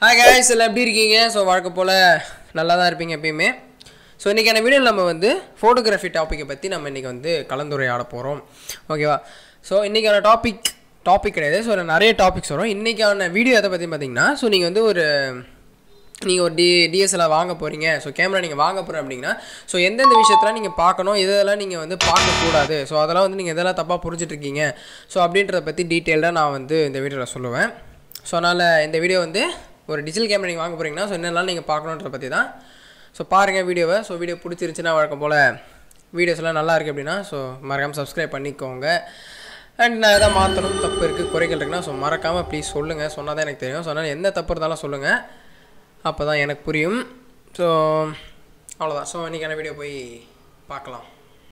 hi guys எல்லாம் எப்படி இருக்கீங்க ஸோ வழக்கம் போல் நல்லா தான் இருப்பீங்க எப்பயுமே ஸோ இன்றைக்கான வீடியோவில் நம்ம வந்து ஃபோட்டோகிராஃபி டாப்பிக்கை பற்றி நம்ம இன்றைக்கி வந்து கலந்துரையாட போகிறோம் ஓகேவா ஸோ இன்றைக்கான டாபிக் டாபிக் கிடையாது ஸோ நிறைய டாபிக்ஸ் வரும் இன்றைக்கான வீடியோ எதை பற்றி பார்த்தீங்கன்னா ஸோ நீங்கள் வந்து ஒரு நீங்கள் ஒரு டி டிஎஸ்எல்ஆர் வாங்க போகிறீங்க ஸோ கேமரா நீங்கள் வாங்க போகிறோம் அப்படின்னா ஸோ எந்தெந்த விஷயத்தெல்லாம் நீங்கள் பார்க்கணும் இதெல்லாம் நீங்கள் வந்து பார்க்கக்கூடாது ஸோ அதெல்லாம் வந்து நீங்கள் எதெல்லாம் தப்பாக புரிஞ்சிட்ருக்கீங்க ஸோ அப்படின்றத பற்றி டீட்டெயில்டாக நான் வந்து இந்த வீடியோவில் சொல்லுவேன் ஸோ அதனால் இந்த வீடியோ வந்து ஒரு டிஜிட்டல் கேமரா நீங்கள் வாங்க போகிறீங்கன்னா ஸோ என்னெல்லாம் நீங்கள் பார்க்கணுன்றத பற்றி தான் ஸோ பாருங்கள் வீடியோவை ஸோ வீடியோ பிடிச்சிருந்துச்சுன்னா வழக்கம் போல் வீடியோஸ் எல்லாம் நல்லா இருக்குது அப்படின்னா ஸோ மறக்காமல் சப்ஸ்கிரைப் பண்ணிக்கோங்க அண்ட் நான் எதாவது மாற்றணும் தப்பு இருக்குது குறைகள் இருக்குன்னா ஸோ மறக்காமல் ப்ளீஸ் சொல்லுங்கள் சொன்னால் தான் எனக்கு தெரியும் ஸோ அதனால் எந்த தப்பு இருந்தாலும் சொல்லுங்கள் அப்போ தான் எனக்கு புரியும் ஸோ அவ்வளோதான் ஸோ இன்றைக்கான வீடியோ போய் பார்க்கலாம்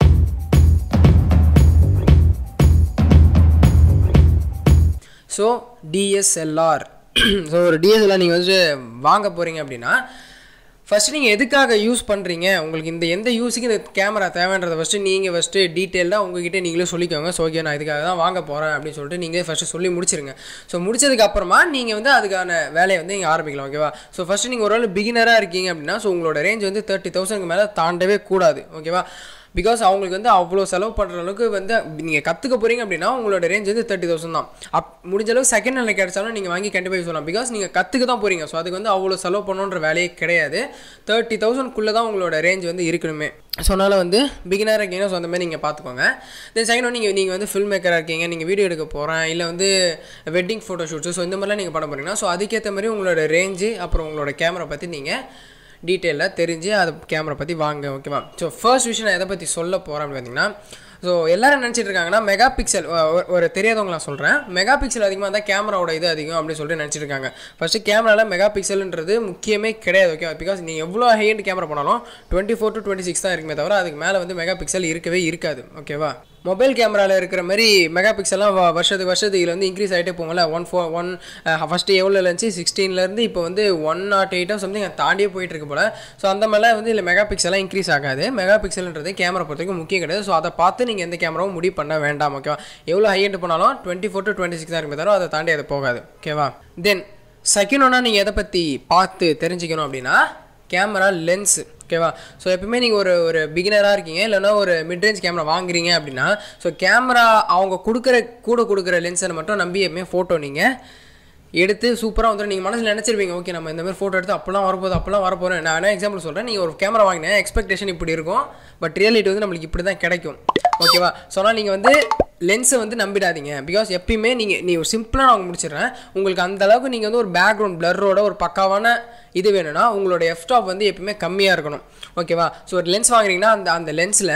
ஸோ டிஎஸ்எல்ஆர் ஸோ ஒரு டிஎஸ்எல்ஆர் நீங்கள் வந்து வாங்க போகிறீங்க அப்படின்னா ஃபஸ்ட்டு நீங்கள் எதுக்காக யூஸ் பண்ணுறீங்க உங்களுக்கு இந்த எந்த யூஸுக்கு இந்த கேமரா தேவைன்றதை ஃபஸ்ட்டு நீங்கள் ஃபஸ்ட்டு டீட்டெயிலாக உங்ககிட்ட நீங்களே சொல்லிக்கோங்க ஸோ ஓகே நான் இதுக்காக தான் வாங்க போகிறேன் அப்படின்னு சொல்லிட்டு நீங்களே ஃபஸ்ட்டு சொல்லி முடிச்சிருங்க ஸோ முடிச்சதுக்கு அப்புறமா நீங்கள் வந்து அதுக்கான வேலையை வந்து நீங்கள் ஆரம்பிக்கலாம் ஓகேவா ஸோ ஃபஸ்ட்டு நீங்கள் ஒரு வேளை பிகினராக இருக்கீங்க அப்படின்னா ஸோ உங்களோட ரேஞ்ச் வந்து தேர்ட்டி தௌசண்ட்க்கு மேலே தாண்டவே கூடாது ஓகேவா பிகாஸ் அவங்களுக்கு வந்து அவ்வளோ செலவு பண்ணுற அளவுக்கு வந்து நீங்கள் கற்றுக்க போகிறீங்க அப்படின்னா உங்களோட ரேஞ்ச் வந்து தேர்ட்டி தௌசண்ட் தான் அப் முடிஞ்ச அளவு செகண்ட் ஹேண்டில் கிடைச்சாலும் நீங்கள் வாங்கி கண்டிப்பாக யூஸ் பண்ணலாம் பிகாஸ் நீங்கள் கற்றுக்க தான் போகிறீங்க ஸோ அதுக்கு வந்து அவ்வளோ செலவு பண்ணுன்ற வேலையே கிடையாது தேர்ட்டி தௌசண்ட்குள்ளே தான் உங்களோட ரேஞ்ச் வந்து இருக்கணுமே ஸோ அதனால் வந்து பிகினராக இருக்கீங்க ஸோ அந்த மாதிரி நீங்கள் பார்த்துக்கோங்க தென் செகண்ட் நீங்கள் நீங்கள் வந்து ஃபில்ம் மேக்கராக இருக்கீங்க நீங்கள் வீடியோ எடுக்க போகிறேன் இல்லை வந்து வெட்டிங் ஃபோட்டோ ஷூட்ஸு ஸோ இந்த மாதிரிலாம் நீங்கள் பண்ண போகிறீங்கன்னா ஸோ அதுக்கேற்ற மாதிரி உங்களோட ரேஞ்சு அப்புறம் உங்களோட கேமரா பற்றி நீங்கள் டீட்டெயிலாக தெரிஞ்சு அது கேமரா பற்றி வாங்க ஓகேவா ஸோ ஃபர்ஸ்ட் விஷயம் நான் எதை பற்றி சொல்ல போகிறேன் அப்படின்னு பார்த்தீங்கன்னா ஸோ எல்லாரும் நினச்சிட்டு இருக்காங்கன்னா மெகா பிக்சல் ஒரு தெரியாதவங்க நான் சொல்கிறேன் மெகா பிக்சல் அதிகமாக இருந்தால் கேமராவோட இது அதிகம் அப்படின்னு சொல்லிட்டு நினச்சிட்டு இருக்காங்க ஃபஸ்ட்டு கேமராவில் மெகா பிக்சல்ன்றது முக்கியமே கிடையாது ஓகே பிகாஸ் நீங்கள் எவ்வளோ ஹைண்ட் கேமரா பண்ணாலும் twenty four to twenty six தான் இருக்குமே தவிர அதுக்கு மேலே வந்து மெகா பிக்சல் இருக்கவே இருக்காது ஓகேவா மொபைல் கேமராவில் இருக்கிற மாதிரி மெகா பிக்சல்லாம் வருஷத்துக்கு வருஷத்துக்கு இதில் வந்து இன்க்ரீஸ் ஆகிட்டே போகல ஒன் ஃபோர் ஒன் ஃபஸ்ட்டு எவ்வளோ இருந்துச்சு சிக்ஸ்டீன்லேருந்து இப்போ வந்து ஒன் நாட் எயிட்டோ சம்திங் தாண்டியே போயிட்டு இருக்கு போல் ஸோ அந்த மாதிரிலாம் வந்து இல்லை மெகா பிக்சலாம் இன்க்ரீஸ் ஆகாது மெகா பிக்சல்ன்றது கேமரா பொறுத்தவரைக்கும் முக்கியம் கிடையாது ஸோ அதை பார்த்து நீங்கள் எந்த கேமராவும் முடிவு பண்ண வேண்டாம் ஓகேவா எவ்வளோ ஹையண்ட் போனாலும் twenty four to twenty six தான் இருக்குமே தவிர அதை தாண்டி அது போகாது ஓகேவா தென் செகண்ட் ஒன்றா நீங்கள் எதை பற்றி பார்த்து தெரிஞ்சுக்கணும் அப்படின்னா கேமரா லென்ஸு ஓகேவா ஸோ எப்பவுமே நீங்கள் ஒரு ஒரு பிகினராக இருக்கீங்க இல்லைனா ஒரு மிட்ரேஞ்ச் கேமரா வாங்குறீங்க அப்படின்னா ஸோ கேமரா அவங்க கொடுக்குற கூட கொடுக்குற லென்ஸை மட்டும் நம்பி எப்பவுமே ஃபோட்டோ நீங்கள் எடுத்து சூப்பராக வந்துடும் நீங்கள் மனசில் நினச்சிருப்பீங்க ஓகே நம்ம இந்த மாதிரி ஃபோட்டோ எடுத்து அப்போலாம் வரப்போகுது அப்போலாம் வரப்போகிறேன் நான் என்ன எக்ஸாம்பிள் சொல்கிறேன் நீங்கள் ஒரு கேமரா வாங்கினேன் எக்ஸ்பெக்டேஷன் இப்படி இருக்கும் பட் ரியாலிட்டி வந்து நம்மளுக்கு இப்படி தான் கிடைக்கும் ஓகேவா சொன்னால் நீங்கள் வந்து லென்ஸை வந்து நம்பிடாதீங்க பிகாஸ் எப்பயுமே நீங்கள் நீ ஒரு சிம்பிளாக நான் முடிச்சிடுறேன் உங்களுக்கு அந்த அளவுக்கு நீங்கள் வந்து ஒரு பேக்ரவுண்ட் பிளரோட ஒரு பக்காவான இது வேணும்னா உங்களோட எஃப்டாப் வந்து எப்பயுமே கம்மியாக இருக்கணும் ஓகேவா ஸோ ஒரு லென்ஸ் வாங்குறீங்கன்னா அந்த அந்த லென்ஸில்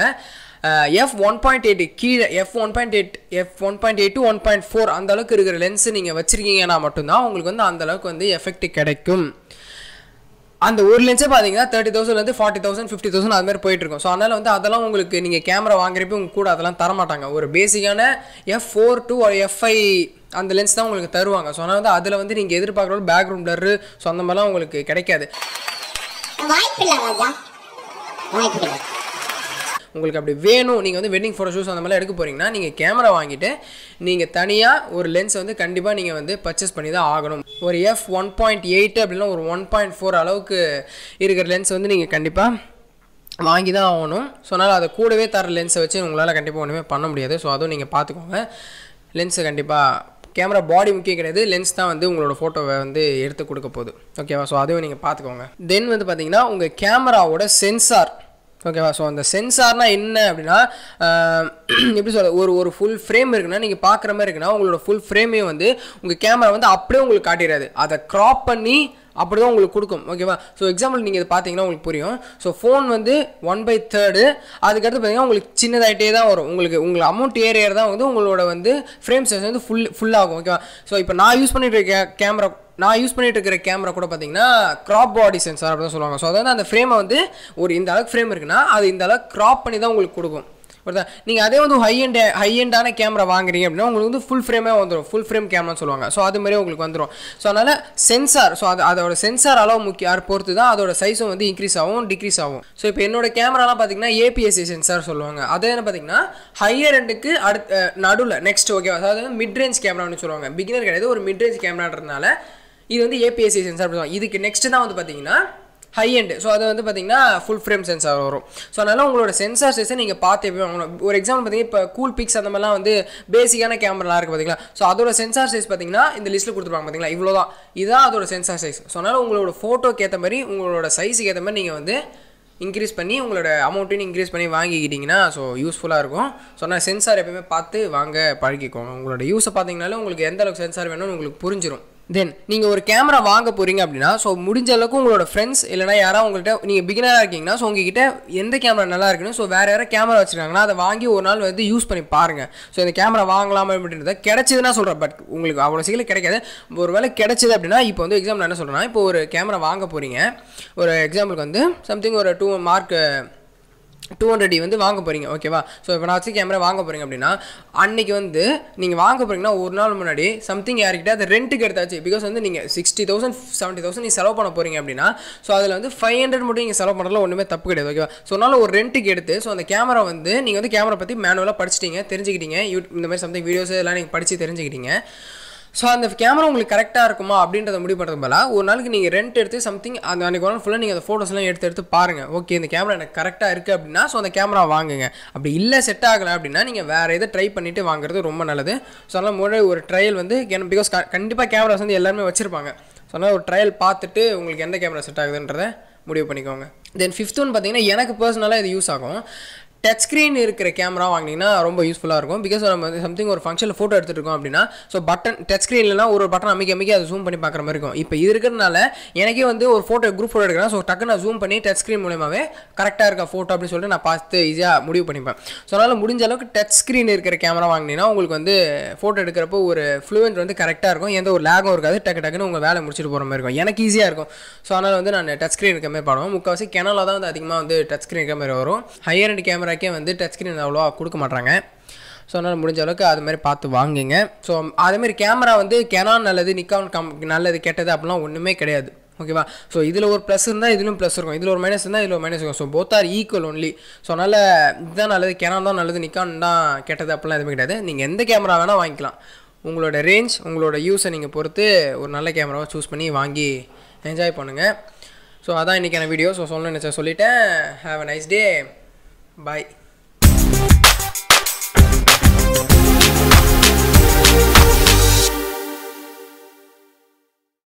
எஃப் ஒன் பாயிண்ட் எயிட் கீழே F one point eight F one point eight to one point four அந்த அளவுக்கு இருக்கிற லென்ஸ் நீங்கள் வச்சுருக்கீங்கன்னா மட்டும்தான் உங்களுக்கு வந்து அந்த அளவுக்கு வந்து எஃபெக்ட் கிடைக்கும் அந்த ஒரு லென்ஸே பார்த்தீங்கன்னா தேர்ட்டி தௌசண்ட்லேருந்து ஃபார்ட்டி தௌசண்ட் ஃபிஃப்டி தௌசண்ட் அது மாதிரி போயிட்டு இருக்கும் ஸோ அதனால் வந்து அதெல்லாம் உங்களுக்கு நீங்கள் கேமரா வாங்குறப்ப உங்க கூட அதெல்லாம் தரமாட்டாங்க ஒரு பேசிக்கான எஃப் ஃபோர் டு எஃப்ஐ அந்த லென்ஸ் தான் உங்களுக்கு தருவாங்க ஸோ அதனால் வந்து அதில் வந்து நீங்கள் எதிர்பார்க்குற பேக்ரவுண்ட் பிளரு ஸோ அந்த மாதிரிலாம் உங்களுக்கு கிடைக்காது வாய்ப்பில்லை ராஜா வாய்ப்பில்லை உங்களுக்கு அப்படி வேணும் நீங்கள் வந்து வெட்டிங் ஃபோட்டோ ஷூஸ் அந்த மாதிரிலாம் எடுக்க போகிறீங்கன்னா நீங்கள் கேமரா வாங்கிட்டு நீங்கள் தனியாக ஒரு லென்ஸ் வந்து கண்டிப்பாக நீங்கள் வந்து பர்ச்சேஸ் பண்ணி தான் ஆகணும் ஒரு எஃப் ஒன் பாயிண்ட் எயிட் அப்படின்னா ஒரு ஒன் பாயிண்ட் ஃபோர் அளவுக்கு இருக்கிற லென்ஸ் வந்து நீங்கள் கண்டிப்பாக வாங்கி தான் ஆகணும் ஸோ அதனால் அதை கூடவே தர லென்ஸை வச்சு உங்களால் கண்டிப்பாக ஒன்றுமே பண்ண முடியாது ஸோ அதுவும் நீங்கள் பார்த்துக்கோங்க லென்ஸை கண்டிப்பாக கேமரா பாடி முக்கியம் கிடையாது லென்ஸ் தான் வந்து உங்களோட ஃபோட்டோவை வந்து எடுத்து கொடுக்க போகுது ஓகேவா ஸோ அதுவும் நீங்கள் பார்த்துக்கோங்க தென் வந்து பார்த்தீங்கன்னா உங்கள் கேமராவோட சென்சார் ஓகேவா ஸோ அந்த சென்சார்னா என்ன அப்படின்னா ஆஹ், எப்படி சொல்ல ஒரு ஒரு ஃபுல் ஃப்ரேம் இருக்குன்னா நீங்கள் பார்க்குற மாதிரி இருக்குன்னா உங்களோட ஃபுல் ஃப்ரேமே வந்து உங்கள் கேமரா வந்து அப்படியே உங்களுக்கு காட்டிடாது அதை க்ராப் பண்ணி அப்படி தான் உங்களுக்கு கொடுக்கும் ஓகேவா ஸோ எக்ஸாம்பிள் நீங்கள் இதை பார்த்தீங்கன்னா உங்களுக்கு புரியும் ஸோ ஃபோன் வந்து ஒன் பை தேர்டு அதுக்கடுத்து பார்த்தீங்கன்னா உங்களுக்கு சின்னதாகிட்டே தான் வரும் உங்களுக்கு உங்களுக்கு அமௌண்ட் ஏற ஏற தான் வந்து உங்களோட வந்து ஃப்ரேம் சைஸ் வந்து ஃபுல் ஃபுல்லாகும் ஓகேவா ஸோ இப்போ நான் யூஸ் பண்ணிட்டு இருக்க கேமரா நான் யூஸ் பண்ணிட்டு இருக்கிற கேமரா கூட பார்த்தீங்கன்னா கிராப் பாடி சென்சார் அப்படி தான் சொல்லுவாங்க ஸோ அதாவது அந்த ஃப்ரேமை வந்து ஒரு இந்த அளவுக்கு ஃப்ரேம் இருக்குன்னா அது இந்த அளவுக்கு கிராப் பண்ணி தான் உங்களுக்கு கொடுக்கும் புரியுதா நீங்கள் அதே வந்து ஹை எண்ட் ஹை எண்டான கேமரா வாங்குறீங்க அப்படின்னா உங்களுக்கு வந்து ஃபுல் ஃப்ரேமே வந்துடும் ஃபுல் ஃப்ரேம் கேமரான்னு சொல்லுவாங்க ஸோ அது மாதிரி உங்களுக்கு வந்துடும் ஸோ அதனால் சென்சார் ஸோ அது அதோட சென்சார் அளவு முக்கிய அதை பொறுத்து தான் அதோட சைஸும் வந்து இன்க்ரீஸ் ஆகும் டிக்ரீஸ் ஆகும் ஸோ இப்போ என்னோட கேமராலாம் பார்த்தீங்கன்னா ஏபிஎஸ்சி சென்சார் சொல்லுவாங்க அது என்ன பார்த்தீங்கன்னா ஹையர் எண்டுக்கு அடுத்த நடுவில் நெக்ஸ்ட் ஓகே அதாவது மிட் ரேஞ்ச் கேமரான்னு சொல்லுவாங்க பிகினர் கிடையாது ஒரு மிட் ரேஞ்ச் கேமரான்றதுனால இது வந்து ஏபிஎஸ்சி சென்சார் சொல்லுவாங்க இதுக்கு நெக்ஸ்ட் தான் வந்து பார்த்தீங்கன்னா ஹை எண்டு ஸோ அது வந்து பார்த்தீங்கன்னா ஃபுல் ஃப்ரேம் சென்சார் வரும் ஸோ அதனால் உங்களோட சென்சார் சைஸை நீங்கள் பார்த்து எப்போ வாங்கணும் ஒரு எக்ஸாம்பிள் பார்த்தீங்கன்னா இப்போ கூல் பிக்ஸ் அந்த மாதிரிலாம் வந்து பேசிக்கான கேமராலாம் இருக்குது பார்த்தீங்களா ஸோ அதோட சென்சார் சைஸ் பார்த்தீங்கன்னா இந்த லிஸ்ட்டில் கொடுத்துருப்பாங்க பார்த்தீங்களா இவ்வளோ தான் இதுதான் அதோட சென்சார் சைஸ் ஸோ அதனால் உங்களோட ஃபோட்டோக்கு ஏற்ற மாதிரி உங்களோட சைஸுக்கு ஏற்ற மாதிரி நீங்கள் வந்து இன்க்ரீஸ் பண்ணி உங்களோட அமௌண்ட்டையும் இன்க்ரீஸ் பண்ணி வாங்கிக்கிட்டிங்கன்னா ஸோ யூஸ்ஃபுல்லாக இருக்கும் ஸோ நான் சென்சார் எப்பயுமே பார்த்து வாங்க பழகிக்கோங்க உங்களோட யூஸை பார்த்தீங்கனாலே உங்களுக்கு எந்த அளவுக்கு சென்சார் வேணும்னு உங்களுக்கு புரிஞ்சிடும் தென் நீங்கள் ஒரு கேமரா வாங்க போகிறீங்க அப்படின்னா ஸோ முடிஞ்ச அளவுக்கு உங்களோட ஃப்ரெண்ட்ஸ் இல்லைனா யாராவது உங்கள்கிட்ட நீங்கள் பிகினராக இருக்கீங்கன்னா ஸோ உங்ககிட்ட எந்த கேமரா நல்லா இருக்குன்னு ஸோ வேறு யாராவது கேமரா வச்சுருக்காங்கன்னா அதை வாங்கி ஒரு நாள் வந்து யூஸ் பண்ணி பாருங்கள் ஸோ இந்த கேமரா வாங்கலாமா அப்படின்றத கிடைச்சதுன்னா சொல்கிறேன் பட் உங்களுக்கு அவ்வளோ சீக்கிரம் கிடைக்காது ஒரு வேளை கிடைச்சது அப்படின்னா இப்போ வந்து எக்ஸாம்பிள் என்ன சொல்கிறேன்னா இப்போ ஒரு கேமரா வாங்க போகிறீங்க ஒரு எக்ஸாம்பிளுக்கு வந்து சம்திங் ஒரு டூ மார்க் டூ ஹண்ட்ரட் வந்து வாங்க போகிறீங்க ஓகேவா ஸோ இப்போ நான் வச்சு கேமரா வாங்க போகிறீங்க அப்படின்னா அன்னைக்கு வந்து நீங்கள் வாங்க போகிறீங்கன்னா ஒரு நாள் முன்னாடி சம்திங் யார்கிட்ட அது ரெண்ட்டுக்கு எடுத்தாச்சு பிகாஸ் வந்து நீங்கள் சிக்ஸ்டி தௌசண்ட் செவன்ட்டி தௌசண்ட் நீங்கள் செலவு பண்ண போகிறீங்க அப்படின்னா ஸோ அதில் வந்து ஃபைவ் ஹண்ட்ரட் மட்டும் நீங்கள் செலவு பண்ணுறதுல ஒன்றுமே தப்பு கிடையாது ஓகேவா ஸோ அதனால் ஒரு ரெண்ட்டுக்கு எடுத்து ஸோ அந்த கேமரா வந்து நீங்கள் வந்து கேமரா பற்றி மேனுவலாக படிச்சிட்டீங்க தெரிஞ்சுக்கிட்டீங்க யூ இந்த மாதிரி சம்திங் வீடியோஸ் எல்லாம் நீங்கள் படித்து தெரிஞ்சுக்கிட்டீங்க ஸோ அந்த கேமரா உங்களுக்கு கரெக்டாக இருக்குமா அப்படின்றத முடிவு பண்ணுறது பதிலாக ஒரு நாளைக்கு நீங்கள் ரெண்ட் எடுத்து சம்திங் அந்த அன்றைக்கி ஒரு நாள் ஃபுல்லாக நீங்கள் அந்த ஃபோட்டோஸ்லாம் எடுத்து எடுத்து பாருங்கள் ஓகே இந்த கேமரா எனக்கு கரெக்டாக இருக்குது அப்படின்னா ஸோ அந்த கேமரா வாங்குங்க அப்படி இல்லை செட் ஆகலை அப்படின்னா நீங்கள் வேறு எதை ட்ரை பண்ணிவிட்டு வாங்குறது ரொம்ப நல்லது ஸோ அதனால் முன்னாடி ஒரு ட்ரையல் வந்து பிகாஸ் கண்டிப்பாக கேமராஸ் வந்து எல்லாருமே வச்சுருப்பாங்க ஸோ அதனால் ஒரு ட்ரையல் பார்த்துட்டு உங்களுக்கு எந்த கேமரா செட் ஆகுதுன்றதை முடிவு பண்ணிக்கோங்க தென் ஃபிஃப்த் ஒன் பார்த்தீங்கன்னா எனக்கு பர்சனலாக இது யூஸ் ஆகும் டச் ஸ்க்ரீன் இருக்கிற கேமரா வாங்கினீங்கன்னா ரொம்ப யூஸ்ஃபுல்லாக இருக்கும் பிகாஸ் நம்ம வந்து சம்திங் ஒரு ஃபங்க்ஷனில் ஃபோட்டோ எடுத்துகிட்டு இருக்கோம் அப்படின்னா ஸோ பட்டன் டச் ஸ்க்ரீன்லாம் ஒரு பட்டன் அமைக்க அமைக்க அதை ஜூம் பண்ணி பார்க்குற மாதிரி இருக்கும் இப்போ இது இருக்கிறதுனால எனக்கே வந்து ஒரு ஃபோட்டோ குரூப் ஃபோட்டோ எடுக்கிறேன் ஸோ டக்கு நான் ஜூம் பண்ணி டச் ஸ்க்ரீன் மூலயமாவே கரெக்டாக இருக்க ஃபோட்டோ அப்படின்னு சொல்லிட்டு நான் பார்த்து ஈஸியாக முடிவு பண்ணிப்பேன் ஸோ அதனால் முடிஞ்ச அளவுக்கு டச் ஸ்க்ரீன் இருக்கிற கேமரா வாங்கினீங்கன்னா உங்களுக்கு வந்து ஃபோட்டோ எடுக்கிறப்போ ஒரு ஃப்ளூவெண்ட் வந்து கரெக்டாக இருக்கும் எந்த ஒரு லேகும் இருக்காது டக்கு டக்குன்னு உங்கள் வேலை முடிச்சுட்டு போகிற மாதிரி இருக்கும் எனக்கு ஈஸியாக இருக்கும் ஸோ அதனால் வந்து நான் டச் ஸ்க்ரீன் இருக்க மாதிரி பாடுவேன் முக்கால்வாசி கெனலில் தான் வந்து அதிகமாக வந்து டச் ஸ்க்ரீன் இருக்க மாதிரி வரும் ஹையர் அண்ட் கேமராக்கே வந்து டச் ஸ்க்ரீன் அவ்வளோவா கொடுக்க மாட்டாங்க ஸோ அதனால் முடிஞ்ச அளவுக்கு அது மாதிரி பார்த்து வாங்குங்க ஸோ அதேமாதிரி கேமரா வந்து கெனான் நல்லது நிக்கான் கம் நல்லது கெட்டது அப்படிலாம் ஒன்றுமே கிடையாது ஓகேவா ஸோ இதில் ஒரு ப்ளஸ் இருந்தால் இதிலும் ப்ளஸ் இருக்கும் இதில் ஒரு மைனஸ் இருந்தால் இதில் ஒரு மைனஸ் இருக்கும் so both are equal only so அதனால் இதுதான் நல்லது கெனான் தான் நல்லது நிக்கான் தான் கெட்டது அப்படிலாம் எதுவுமே கிடையாது நீங்கள் எந்த கேமரா வேணால் வாங்கிக்கலாம் உங்களோட ரேஞ்ச் உங்களோட யூஸை நீங்கள் பொறுத்து ஒரு நல்ல கேமராவை சூஸ் பண்ணி வாங்கி என்ஜாய் பண்ணுங்கள் ஸோ அதான் இன்றைக்கான வீடியோ ஸோ சொல்லணும்னு நினச்சேன் சொல்லிட்டேன் have a nice day bye